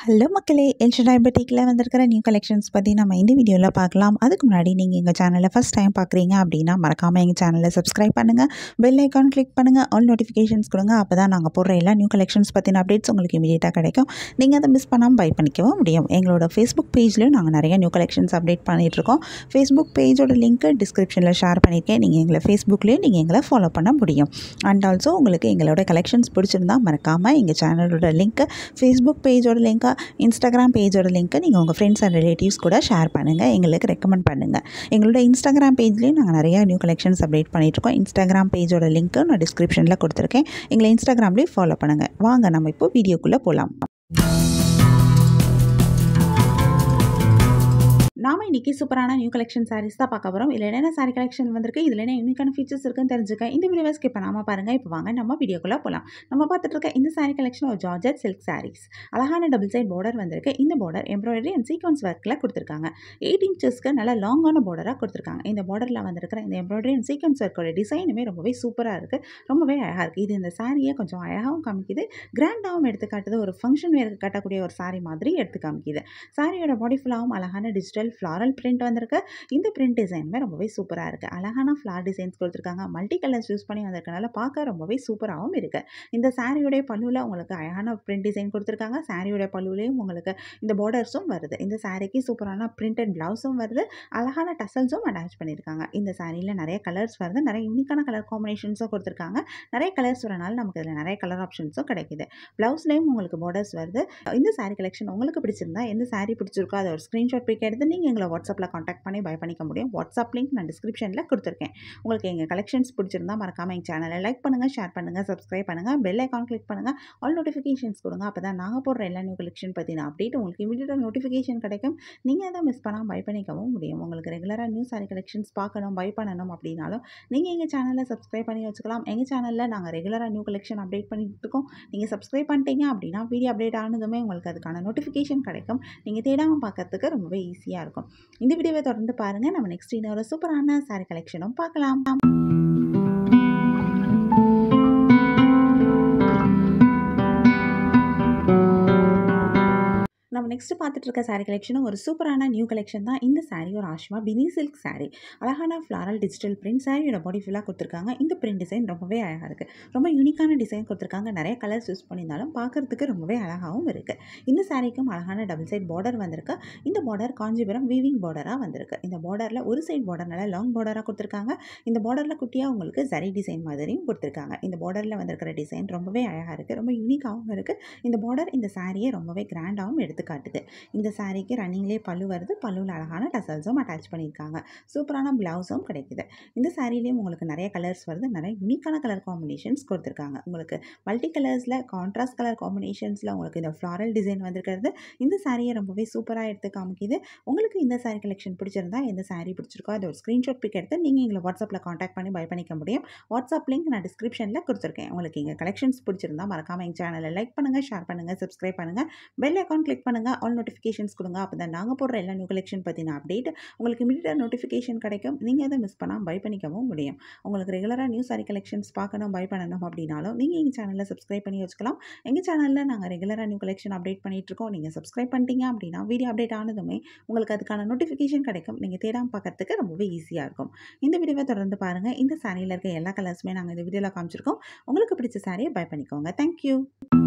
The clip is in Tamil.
ஹலோ மக்களே எல்ஷடாய் பட்டிக்கில் வந்திருக்கிற நியூ கலெக்ஷன்ஸ் பற்றி நம்ம இந்த வீடியோவில் பார்க்கலாம் அதுக்கு முன்னாடி நீங்கள் எங்கள் சேனலை ஃபஸ்ட் டைம் பார்க்குறீங்க அப்படின்னா மறக்காமல் எங்கள் சேனலை சப்ஸ்கிரைப் பண்ணுங்கள் பெல் ஐக்கான் கிளிக் பண்ணுங்கள் ஆல் நோட்டிஃபிகேஷன்ஸ் கொடுங்க அப்போ தான் நாங்கள் போடுற எல்லா நியூ கலெக்ஷன்ஸ் பற்றின அப்டேட்ஸ் உங்களுக்கு இமீடியட்டாக கிடைக்கும் நீங்கள் அதை மிஸ் பண்ணாமல் பை பண்ணிக்கவும் முடியும் எங்களோட ஃபேஸ்புக் பேஜ்லையும் நாங்கள் நிறைய நியூ கலெக்ஷன்ஸ் அப்டேட் பண்ணிகிட்ருக்கோம் ஃபேஸ்புக் பேஜோட லிங்க்கு டிஸ்கிரிப்ஷனில் ஷேர் பண்ணியிருக்கேன் நீங்கள் எங்களை ஃபேஸ்புக்லேயும் நீங்கள் எங்களை ஃபாலோ பண்ண முடியும் அண்ட் ஆல்சோ உங்களுக்கு எங்களோட கலெக்ஷன்ஸ் பிடிச்சிருந்தா மறக்காமல் எங்கள் சேனலோட லிங்க்கு ஃபேஸ்புக் பேஜோட லிங்க்கை இன்ஸ்டாகிராம் பேஜோட லிங்க்கை நீங்கள் உங்கள் ஃப்ரெண்ட்ஸ் அண்ட் ரிலேட்டிவ்ஸ் கூட ஷேர் பண்ணுங்கள் எங்களுக்கு ரெக்கமெண்ட் பண்ணுங்கள் எங்களோட இன்ஸ்டாகிராம் பேஜ்லேயும் நாங்கள் நிறைய நியூ கலெக்ஷன்ஸ் அப்டேட் பண்ணிகிட்ருக்கோம் இன்ஸ்டாகிராம் பேஜோட லிங்க்கு நான் டிஸ்கிரிப்ஷனில் கொடுத்துருக்கேன் எங்களை இன்ஸ்டாகிராம்லேயும் ஃபாலோ பண்ணுங்கள் வாங்க நம்ம இப்போ வீடியோக்குள்ளே போகலாம் நாம இன்னைக்கு சூப்பரான நியூ கலெக்ஷன் சாரீஸ் தான் பார்க்க போகிறோம் இதில் என்னென்ன சாரி கலெக்ஷன் வந்திருக்கு இதில் என்ன யூனிக்கான ஃபீச்சர்ஸ் இருக்குன்னு தெரிஞ்சுக்க இந்த வீடியோவை ஸ்கிப் பண்ணாமல் பாருங்கள் இப்போ வாங்க நம்ம வீடியோக்குள்ளே போகலாம் நம்ம பார்த்துட்டு இருக்க இந்த சாரி கலெக்ஷன் ஒரு ஜார்ஜட் சில்க் சாரீஸ் அழகான டபுள் சைட் பார்டர் வந்திருக்கு இந்த பார்டர் எம்ப்ராய்டரி அண்ட் சீக்வன்ஸ் ஒர்க்கில் கொடுத்துருக்காங்க எயிட் இன்ச்சஸ்க்கு நல்ல லாங்கான பார்டராக கொடுத்துருக்காங்க இந்த பார்டரில் வந்திருக்கிற இந்த எம்ப்ராய்டரி அண்ட் சீக்வன்ஸ் ஒர்க்கோட டிசைனுமே ரொம்பவே சூப்பராக இருக்குது ரொம்பவே அழகாக இருக்குது இது இந்த சாரியை கொஞ்சம் அழகாகவும் காமிக்குது கிராண்டாகவும் எடுத்து காட்டுது ஒரு ஃபங்க்ஷன் வேருக்கு கட்டக்கூடிய ஒரு சாரி மாதிரி எடுத்து காமிக்குது சாரியோட பாடி ஃபுல்லாகவும் அழகான டிஜிட்டல் ஃப்ளாரல் பிரிண்ட் வந்திருக்கு இந்த பிரிண்ட் டிசைனுமே ரொம்பவே சூப்பராக இருக்குது அழகான ஃப்ளார் டிசைன்ஸ் கொடுத்துருக்காங்க மல்டி கலர்ஸ் யூஸ் பண்ணி வந்திருக்கனால பார்க்க ரொம்பவே சூப்பராகவும் இருக்குது இந்த சாரியோடைய பல்லுவில் உங்களுக்கு அழகான பிரிண்ட் டிசைன் கொடுத்துருக்காங்க சாரியோட பல்லுலேயும் உங்களுக்கு இந்த பார்டர்ஸும் வருது இந்த சாரிக்கு சூப்பரான பிரிண்டட் ப்ளவுஸும் வருது அழகான டசல்ஸும் அட்டாச் பண்ணியிருக்காங்க இந்த சாரியில் நிறைய கலர்ஸ் வருது நிறைய யூனிக்கான கலர் காம்பினேஷன்ஸும் கொடுத்துருக்காங்க நிறைய கலர்ஸ் வரனால நமக்கு இதில் நிறைய கலர் ஆப்ஷன்ஸும் கிடைக்குது ப்ளவுஸ்லேயும் உங்களுக்கு பார்டர்ஸ் வருது இந்த சாரி கலெக்ஷன் உங்களுக்கு பிடிச்சிருந்தா எந்த சாரி பிடிச்சிருக்கோ அதை ஒரு ஸ்க்ரீன்ஷாட் பிக் எடுத்து நீங்கள் எங்களை வாட்ஸ்அப்பில் காண்டாக்ட் பண்ணி பை பண்ணிக்க முடியும் வாட்ஸ்அப் லிங்க் நான் டிஸ்கிரிப்ஷனில் கொடுத்துருக்கேன் உங்களுக்கு எங்கள் கலெக்ஷன்ஸ் பிடிச்சிருந்தா மறக்காமல் எங்கள் சேனலை லைக் பண்ணுங்கள் ஷேர் பண்ணுங்கள் சப்ஸ்கிரைப் பண்ணுங்கள் பெல் ஐக்கான் கிளிக் பண்ணுங்கள் ஆல் நோட்டிஃபிகேஷன்ஸ் கொடுங்க அப்போ தான் நாங்கள் போடுற எல்லா நியூ கலெக்ஷன் பற்றின அப்டேட் உங்களுக்கு இமீடியட்டாக நோட்டிஃபிகேஷன் கிடைக்கும் நீங்கள் அதை மிஸ் பண்ணால் பை பண்ணிக்கவும் முடியும் உங்களுக்கு ரெகுலராக நியூ சாரி கலெக்ஷன்ஸ் பார்க்கணும் பை பண்ணணும் அப்படின்னாலும் நீங்கள் எங்கள் சேனலை சப்ஸ்கிரைப் பண்ணி வச்சுக்கலாம் எங்கள் சேனலில் நாங்கள் ரெகுலராக நியூ கலெக்ஷன் அப்டேட் பண்ணிட்டு இருக்கோம் நீங்கள் சப்ஸ்கிரைப் பண்ணிட்டீங்க அப்படின்னா வீடியோ அப்டேட் ஆனதுமே உங்களுக்கு அதுக்கான நோட்டிஃபிகேஷன் கிடைக்கும் நீங்கள் தேடாமல் பார்க்கறதுக்கு ரொம்பவே ஈஸியாக இருக்கும் இந்த வீடியோவை தொடர்ந்து பாருங்கள் நம்ம நெக்ஸ்ட் இன்னொரு சூப்பரான சாரி கலெக்ஷனும் பார்க்கலாம் நம்ம நெக்ஸ்ட் பார்த்துட்டு இருக்க சாரீ கலெக்ஷனும் ஒரு சூப்பரான நியூ கலெக்ஷன் தான் இந்த சாரீ ஒரு ஆஷ்மா பினி சில்க் சாரீ அழகான ஃப்ளாரல் டிஜிட்டல் பிரிண்ட் சாரியோட பாடி ஃபுல்லாக கொடுத்துருக்காங்க இந்த பிரிண்ட் டிசைன் ரொம்பவே அழகாக இருக்குது ரொம்ப யூனிக்கான டிசைன் கொடுத்துருக்காங்க நிறைய கலர்ஸ் யூஸ் பண்ணியிருந்தாலும் பார்க்குறதுக்கு ரொம்பவே அழகாகவும் இருக்குது இந்த சாரீக்கும் அழகான டபுள் சைட் பார்டர் வந்திருக்கு இந்த பார்டர் காஞ்சிபுரம் வீவிங் பார்டராக வந்திருக்கு இந்த பார்டரில் ஒரு சைட் பார்டர் நல்லா லாங் பார்டராக கொடுத்துருக்காங்க இந்த பார்டரில் குட்டியாக உங்களுக்கு சரி டிசைன் மாதிரியும் கொடுத்துருக்காங்க இந்த பார்டரில் வந்திருக்கிற டிசைன் ரொம்பவே அழகாக இருக்குது ரொம்ப யூனிக்காகவும் இருக்குது இந்த பார்டர் இந்த சாரியை ரொம்பவே கிராண்டாகவும் எடுத்து காட்டுது இந்த சாரீக்கு ரன்னிங்லேயே பல்லு வருது பல்லுவில் அழகான டசல்ஸும் அட்டாச் பண்ணியிருக்காங்க சூப்பரான ப்ளவுஸும் கிடைக்குது இந்த சாரீலேயும் உங்களுக்கு நிறைய கலர்ஸ் வருது நிறைய யூனிக்கான கலர் காம்பினேஷன்ஸ் கொடுத்துருக்காங்க உங்களுக்கு மல்டி கலர்ஸில் கான்ட்ராஸ்ட் கலர் காம்பினேஷன்ஸில் உங்களுக்கு இந்த ஃப்ளாரல் டிசைன் வந்திருக்கிறது இந்த சாரியை ரொம்பவே சூப்பராக எடுத்து காமிக்குது உங்களுக்கு இந்த சாரீ கலெக்ஷன் பிடிச்சிருந்தா எந்த சாரீ பிடிச்சிருக்கோ அதை ஒரு ஸ்க்ரீன்ஷாட் பிக் எடுத்து நீங்கள் எங்களை வாட்ஸ்அப்பில் காண்டாக்ட் பண்ணி பை பண்ணிக்க முடியும் வாட்ஸ்அப் லிங்க் நான் டிஸ்கிரிப்ஷனில் கொடுத்துருக்கேன் உங்களுக்கு எங்கள் கலெக்ஷன்ஸ் பிடிச்சிருந்தா மறக்காமல் எங்கள் சேனலை லைக் பண்ணுங்கள் ஷேர் பண்ணுங்கள் சப்ஸ்கிரைப் பண்ணுங்கள் பெல் அக்கௌண்ட் கிளிக் பண்ணுங்கள் ஆல் நோட்டிஃபிகேஷன்ஸ் கொடுங்க அப்போ தான் நாங்கள் போடுற எல்லா நியூ கலெக்ஷன் பற்றின அப்டேட் உங்களுக்கு இமீடியட்டாக நோட்டிஃபிகேஷன் கிடைக்கும் நீங்கள் அதை மிஸ் பண்ணால் பை பண்ணிக்கவும் முடியும் உங்களுக்கு ரெகுலராக நியூ சாரி கலெக்ஷன்ஸ் பார்க்கணும் பை பண்ணணும் அப்படின்னாலும் நீங்கள் எங்கள் சேனலில் சப்ஸ்கிரைப் பண்ணி வச்சுக்கலாம் எங்கள் சேனலில் நாங்கள் ரெகுலராக நியூ கலெக்ஷன் அப்டேட் பண்ணிகிட்ருக்கோம் நீங்கள் சப்ஸ்கிரைப் பண்ணிட்டீங்க அப்படின்னா வீடியோ அப்டேட் ஆனதுமே உங்களுக்கு அதுக்கான நோட்டிஃபிகேஷன் கிடைக்கும் நீங்கள் தேடாமல் பார்க்கறதுக்கு ரொம்பவே ஈஸியாக இருக்கும் இந்த வீடியோவை தொடர்ந்து பாருங்கள் இந்த சாரியில் இருக்க எல்லா கலர்ஸுமே நாங்கள் இந்த வீடியோவில் காமிச்சிருக்கோம் உங்களுக்கு பிடிச்ச சாரியை பை பண்ணிக்கோங்க தேங்க்யூ